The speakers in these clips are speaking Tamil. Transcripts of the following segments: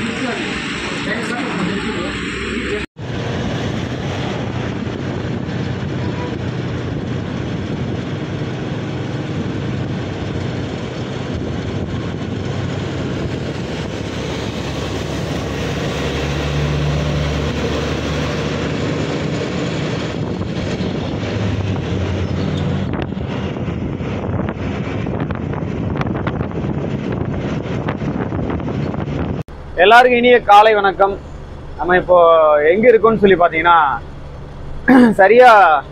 எல்லாருக்கும் இனிய காலை வணக்கம் நம்ம இப்போ எங்க இருக்கோம்னு சொல்லி பார்த்தீங்கன்னா சரியா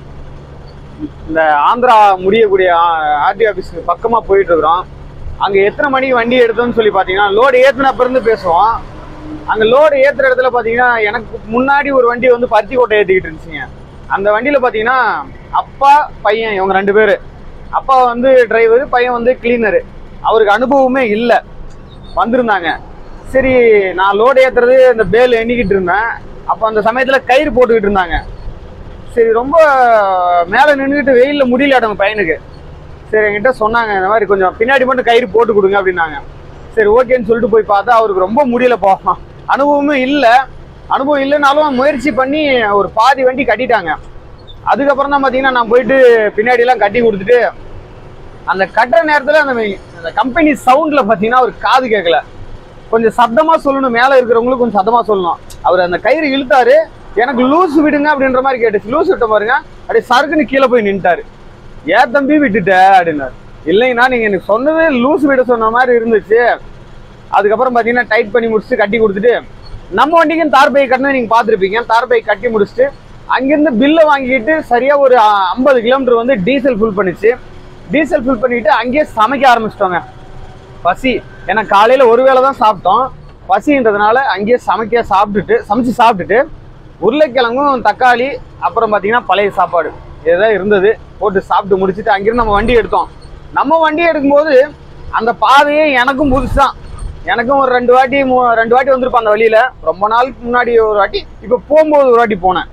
இந்த ஆந்திரா முடியக்கூடிய ஆர்டி ஆஃபீஸ்க்கு பக்கமாக போயிட்டு இருக்கிறோம் அங்கே எத்தனை மணிக்கு வண்டி எடுத்தோம்னு சொல்லி பார்த்தீங்கன்னா லோடு ஏற்றினப்ப இருந்து பேசுவோம் அங்கே லோடு ஏற்றுற இடத்துல பார்த்தீங்கன்னா எனக்கு முன்னாடி ஒரு வண்டி வந்து பருத்தி கோட்டை ஏற்றிக்கிட்டு இருந்துச்சுங்க அந்த வண்டியில் பார்த்தீங்கன்னா அப்பா பையன் இவங்க ரெண்டு பேர் அப்பா வந்து டிரைவர் பையன் வந்து கிளீனரு அவருக்கு அனுபவமே இல்லை வந்திருந்தாங்க சரி நான் லோடு ஏத்துறது இந்த பேல் எண்ணிக்கிட்டு இருந்தேன் அப்போ அந்த சமயத்தில் கயிறு போட்டுக்கிட்டு இருந்தாங்க சரி ரொம்ப மேலே நின்றுக்கிட்டு வெயிலில் முடியல பையனுக்கு சரி என்கிட்ட சொன்னாங்க இந்த மாதிரி கொஞ்சம் பின்னாடி மட்டும் கயிறு போட்டு கொடுங்க அப்படின்னாங்க சரி ஓகேன்னு சொல்லிட்டு போய் பார்த்தா அவருக்கு ரொம்ப முடியல போகும் அனுபவமே இல்லை அனுபவம் இல்லைனாலும் முயற்சி பண்ணி ஒரு பாதி வண்டி கட்டிட்டாங்க அதுக்கப்புறம் தான் பார்த்தீங்கன்னா நான் போயிட்டு பின்னாடிலாம் கட்டி கொடுத்துட்டு அந்த கட்டுற நேரத்தில் அந்த அந்த கம்பெனி சவுண்டில் பார்த்தீங்கன்னா ஒரு காது கேட்கல கொஞ்சம் சத்தமாக சொல்லணும் மேலே இருக்கிறவங்களுக்கு கொஞ்சம் சத்தமாக சொல்லணும் அவர் அந்த கயிறு இழுத்தாரு எனக்கு லூஸ் விடுங்க அப்படின்ற மாதிரி கேட்டுச்சு லூஸ் விட்ட பாருங்க அப்படியே சறுக்குன்னு கீழே போய் நின்ட்டாரு ஏன் தம்பி விட்டுட்ட அப்படின்னாரு இல்லைங்கண்ணா நீங்கள் எனக்கு சொன்னது லூஸ் விட சொன்ன மாதிரி இருந்துச்சு அதுக்கப்புறம் பார்த்தீங்கன்னா டைட் பண்ணி முடிச்சுட்டு கட்டி கொடுத்துட்டு நம்ம வண்டிக்கும் தார் பை கட்டினா நீங்கள் பார்த்துருப்பீங்க தார் பை கட்டி முடிச்சுட்டு அங்கேருந்து பில்லை வாங்கிட்டு சரியாக ஒரு ஐம்பது கிலோமீட்டர் வந்து டீசல் ஃபுல் பண்ணிச்சு டீசல் ஃபில் பண்ணிட்டு அங்கேயே சமைக்க ஆரம்பிச்சிட்டோங்க பசி ஏன்னா காலையில் ஒரு வேளை தான் சாப்பிட்டோம் பசின்றதுனால அங்கேயே சமைக்க சாப்பிட்டுட்டு சமைச்சு சாப்பிட்டுட்டு உருளைக்கிழங்கும் தக்காளி அப்புறம் பார்த்தீங்கன்னா பழைய சாப்பாடு இதுதான் இருந்தது போட்டு சாப்பிட்டு முடிச்சுட்டு அங்கேருந்து நம்ம வண்டி எடுத்தோம் நம்ம வண்டி எடுக்கும்போது அந்த பாதையே எனக்கும் புதுசு தான் எனக்கும் ஒரு ரெண்டு வாட்டி மூ- ரெண்டு வாட்டி வந்திருப்பேன் அந்த வழியில் ரொம்ப நாளுக்கு முன்னாடி ஒரு வாட்டி இப்போ போகும்போது ஒரு வாட்டி போனேன்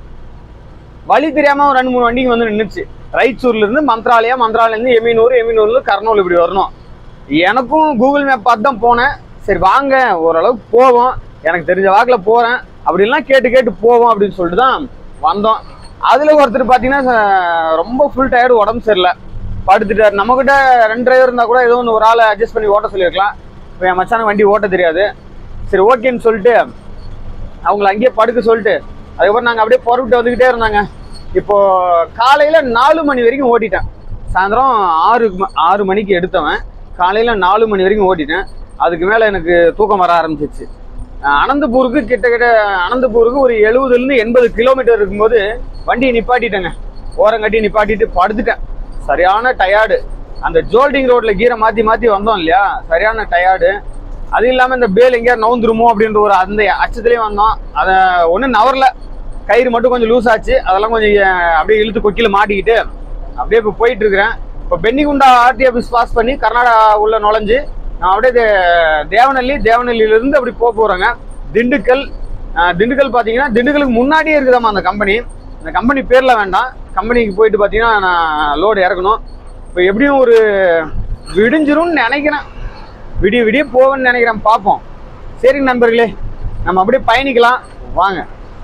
வழி தெரியாம ஒரு ரெண்டு மூணு வண்டிங்க வந்து நின்றுச்சு ரைச்சூர்ல இருந்து மந்த்ராலயா மந்த்ராலயா இருந்து எமீனூர் எமீனூர்ல இருந்து கர்னூல் இப்படி வரணும் எனக்கும் கூகுள் மேப் பார்த்து தான் போனேன் சரி வாங்க ஓரளவுக்கு போவோம் எனக்கு தெரிஞ்ச வாக்கில் போறேன் அப்படிலாம் கேட்டு கேட்டு போவோம் அப்படின்னு சொல்லிட்டு தான் வந்தோம் அதுல ஒருத்தர் பார்த்தீங்கன்னா ச- ரொம்ப ஃபுல் டயர்டு உடம்பு சரியில்லை படுத்துட்டார் நம்மகிட்ட ரெண்டு டிரைவர் இருந்தா கூட ஏதோ ஒன்று ஒரு ஆளை அட்ஜஸ்ட் பண்ணி ஓட்ட சொல்லியிருக்கலாம் இப்போ என் மச்சானுக்கு வண்டி ஓட்ட தெரியாது சரி ஓகேன்னு சொல்லிட்டு அவங்கள அங்கேயே படுக்க சொல்லிட்டு அதுக்கப்புறம் நாங்கள் அப்படியே புறப்பட்டு வந்துக்கிட்டே இருந்தாங்க இப்போ காலையில் நாலு மணி வரைக்கும் ஓட்டிட்டேன் சாயந்தரம் ஆறு ம- ஆறு மணிக்கு எடுத்தவன் காலையில் நாலு மணி வரைக்கும் ஓட்டிட்டேன் அதுக்கு மேலே எனக்கு தூக்கம் வர ஆரம்பிச்சிச்சு அஹ் அனந்தபூருக்கு கிட்டத்தட்ட அனந்தபூருக்கு ஒரு எழுபதுலேருந்து எண்பது கிலோமீட்டர் இருக்கும்போது வண்டியை நிப்பாட்டிட்டேங்க ஓரம் கட்டி நிப்பாட்டிட்டு படுத்துட்டேன் சரியான டயர்டு அந்த ஜோல்டிங் ரோட்ல கீரை மாற்றி மாற்றி வந்தோம் இல்லையா சரியான டயர்டு அது இல்லாமல் இந்த பேல் எங்கேயாவது நவுந்துருமோ அப்படின்ற ஒரு அந்த அச்சத்துலேயும் வந்தோம் அதை ஒன்றும் நவரல கயிறு மட்டும் கொஞ்சம் லூஸ் ஆச்சு அதெல்லாம் கொஞ்சம் அஹ், அப்படியே இழுத்து கொக்கியில் மாட்டிக்கிட்டு அப்படியே இப்போ போயிட்டு இருக்கிறேன் இப்போ பென்னிகுண்டா ஆர்டி ஆஃபீஸ் பாஸ் பண்ணி கர்நாடகா உள்ள நுழைஞ்சு நான் அப்படியே தே- தேவநல்லி தேவநல்லியிலிருந்து அப்படி போக போகிறேங்க திண்டுக்கல் அஹ், திண்டுக்கல் பார்த்தீங்கன்னா திண்டுக்கலுக்கு முன்னாடியே இருக்குதாம்மா அந்த கம்பெனி அந்த கம்பெனி பேரில் வேண்டாம் கம்பெனிக்கு போயிட்டு பார்த்தீங்கன்னா நான் லோடு இறக்கணும் இப்போ எப்படியும் ஒரு விடிஞ்சிரும்னு நினைக்கிறேன் விடிய விடிய போவேன்னு நினைக்கிறேன் பார்ப்போம் சரி நண்பர்களே நம்ம அப்படியே பயணிக்கலாம் வாங்க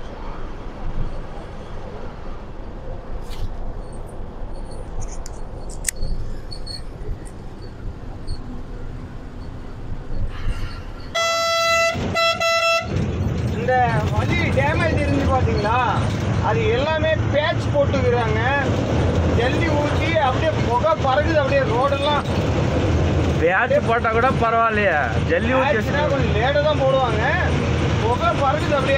இந்த வழி டேமேஜ் இருந்து பார்த்தீங்களா அது எல்லாமே பேட்ச் போட்டுக்கிறாங்க ஜல்லி ஊற்றி அப்படியே புகை பறகுது அப்படியே ரோடெல்லாம் பேட்ச் போட்டா கூட பரவாயில்லையே ஜல்லி ஊத்தி ஆச்சுன்னா கொஞ்சம் லேட்டாக தான் போடுவாங்க புகை பறகுது அப்படியே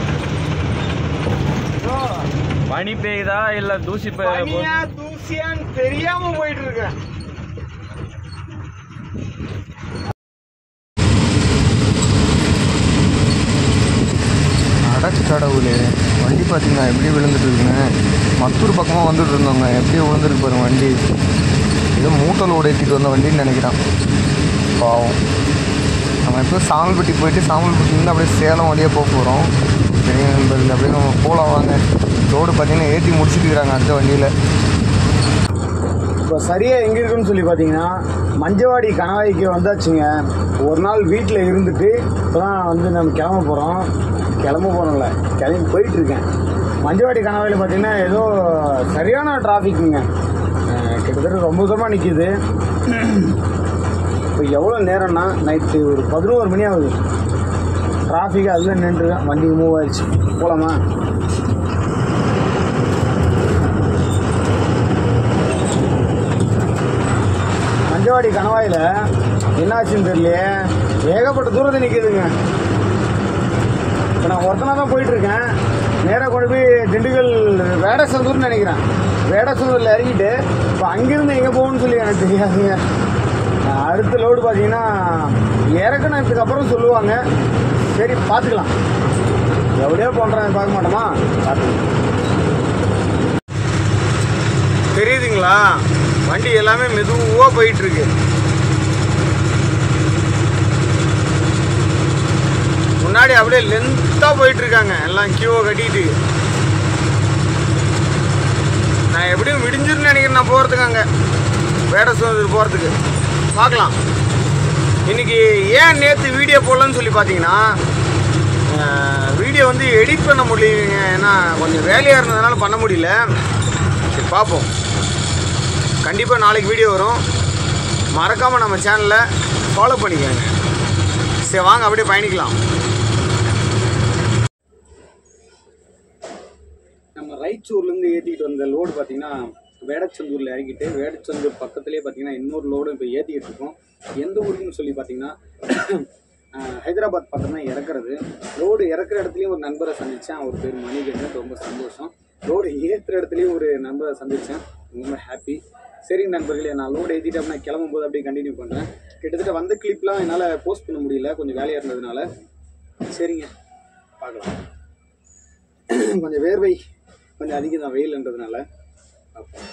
ஐயோ, பனி பெய்யுதா இல்ல தூசி பெய்யுதா பனியா தூசியான்னு தெரியாம போயிட்டு இருக்கேன் அடக்கடவுளே வண்டி பார்த்தீங்கன்னா எப்படி விழுந்துட்டு இருக்குன்னு மத்தூர் பக்கமாக வந்துட்டு இருந்தோங்க எப்படி விழுந்துருக்கு பாருங்க வண்டி ஏதோ மூட்டலோடு ஏற்றிட்டு வந்த வண்டின்னு நினைக்கிறான் பாவம் நம்ம எப்போ சாமல்பட்டி போயிட்டு சாமல்பட்டிலேருந்து அப்படியே சேலம் வழியாக போக போகிறோம் சரி நண்பர்கள் அப்படியே நம்ம போகலாம் வாங்க ரோடு பார்த்தீங்கன்னா ஏற்றி முடிச்சுட்டு இருக்கிறாங்க அடுத்த வண்டியில் இப்போ சரியாக எங்கே இருக்குன்னு சொல்லி பார்த்தீங்கன்னா மஞ்சவாடி கணவாய்க்கு வந்தாச்சுங்க ஒரு நாள் வீட்டில் இருந்துட்டு இப்போ தான் வந்து நம்ம கிளம்ப போகிறோம் கிளம்ப போகிறோம்ல கிளம்பி போயிட்டுருக்கேன் மஞ்சவாடி கணவாயில் பார்த்தீங்கன்னா ஏதோ சரியான டிராஃபிக்குங்க அஹ் கிட்டத்தட்ட ரொம்ப தூரமாக நிற்கிது இப்போ எவ்வளோ நேரம்னா நைட்டு ஒரு பதினோரு மணி ஆகுது டிராஃபிக் அதில் நின்றுருக்கேன் வண்டி மூவ் ஆயிடுச்சு போகலாமா மஞ்சவாடி கணவாயில் என்னாச்சுன்னு தெரியலையே ஏகப்பட்ட தூரத்தில் நிற்கிதுங்க இப்போ நான் ஒருத்தனாக தான் போயிட்டுருக்கேன் நேராக கொண்டு போய் திண்டுக்கல் வேடசந்தூர்னு நினைக்கிறேன் வேடசந்தூரில் இறங்கிட்டு இப்போ அங்கேருந்து எங்கே போகணும்னு சொல்லி எனக்கு தெரியாதுங்க நான் அடுத்த லோடு பார்த்தீங்கன்னா இறக்குனதுக்கு அப்புறம் சொல்லுவாங்க சரி பார்த்துக்கலாம் எவ்வளோ பண்ணுறேன் பார்க்க மாட்டோமா பார்த்துக்கலாம் தெரியுதுங்களா வண்டி எல்லாமே மெதுவாக போயிட்டு இருக்கு முன்னாடி அப்படியே லென்த்தாக போயிட்டு இருக்காங்க எல்லாம் கியூவை கட்டிட்டு நான் எப்படியும் விடிஞ்சிருன்னு நினைக்கிறேன் நான் போகிறதுக்கு அங்கே வேட சுதந்திரம் போகிறதுக்கு பார்க்கலாம் இன்னைக்கு ஏன் நேற்று வீடியோ போடலன்னு சொல்லி பார்த்தீங்கன்னா வீடியோ வந்து எடிட் பண்ண முடியலைங்க ஏன்னா கொஞ்சம் வேலையாக இருந்ததுனால பண்ண முடியல சரி பார்ப்போம் கண்டிப்பாக நாளைக்கு வீடியோ வரும் மறக்காமல் நம்ம சேனலை ஃபாலோ பண்ணிக்கோங்க சரி வாங்க அப்படியே பயணிக்கலாம் நம்ம ரைச்சூர்லேருந்து ஏற்றிக்கிட்டு வந்த லோடு பார்த்தீங்கன்னா வேடச்சந்தூரில் இறங்கிட்டு வேடச்சந்தூர் பக்கத்துலேயே பார்த்தீங்கன்னா இன்னொரு லோடு இப்போ ஏற்றிக்கிட்டு இருக்கோம் எந்த ஊருன்னு சொல்லி பார்த்தீங்கன்னா அஹ், ஹைதராபாத் பக்கம் தான் இறக்குறது லோடு இறக்குற இடத்துலையும் ஒரு நண்பரை சந்தித்தேன் அவர் பேர் மணிகண்டன் ரொம்ப சந்தோஷம் லோடு ஏற்றுற இடத்துலையும் ஒரு நண்பரை சந்தித்தேன் ரொம்ப ஹாப்பி சரிங்க நண்பர்களே நான் லோடு ஏற்றிட்டு அப்படியே நான் கிளம்பும்போது அப்படியே கண்டினியூ பண்ணுறேன் கிட்டத்தட்ட வந்த கிளிப்லாம் என்னால் போஸ்ட் பண்ண முடியல கொஞ்சம் வேலையாக இருந்ததுனால சரிங்க பார்க்கலாம் கொஞ்சம் வேர்வை கொஞ்சம் அதிகம் தான் வெயில்ன்றதுனால பார்ப்போம்.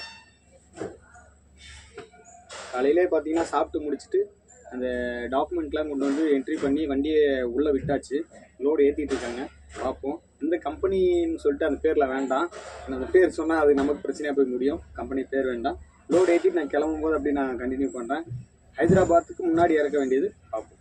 காலையிலே பார்த்தீங்கன்னா சாப்பிட்டு முடிச்சுட்டு அந்த டாக்குமெண்ட்லாம் கொண்டு வந்து என்ட்ரி பண்ணி வண்டியை உள்ளே விட்டாச்சு லோடு ஏற்றிட்டு இருக்காங்க பார்ப்போம் இந்த கம்பெனின்னு சொல்லிட்டு அந்த பேரில் வேண்டாம் ஏன்னா அந்த பேர் சொன்னால் அது நமக்கு பிரச்சனையாக போய் முடியும் கம்பெனி பேர் வேண்டாம் லோடு ஏற்றிட்டு நான் கிளம்பும்போது அப்படி நான் கண்டினியூ பண்ணுறேன் ஹைதராபாத்துக்கு முன்னாடி இறக்க வேண்டியது பார்ப்போம்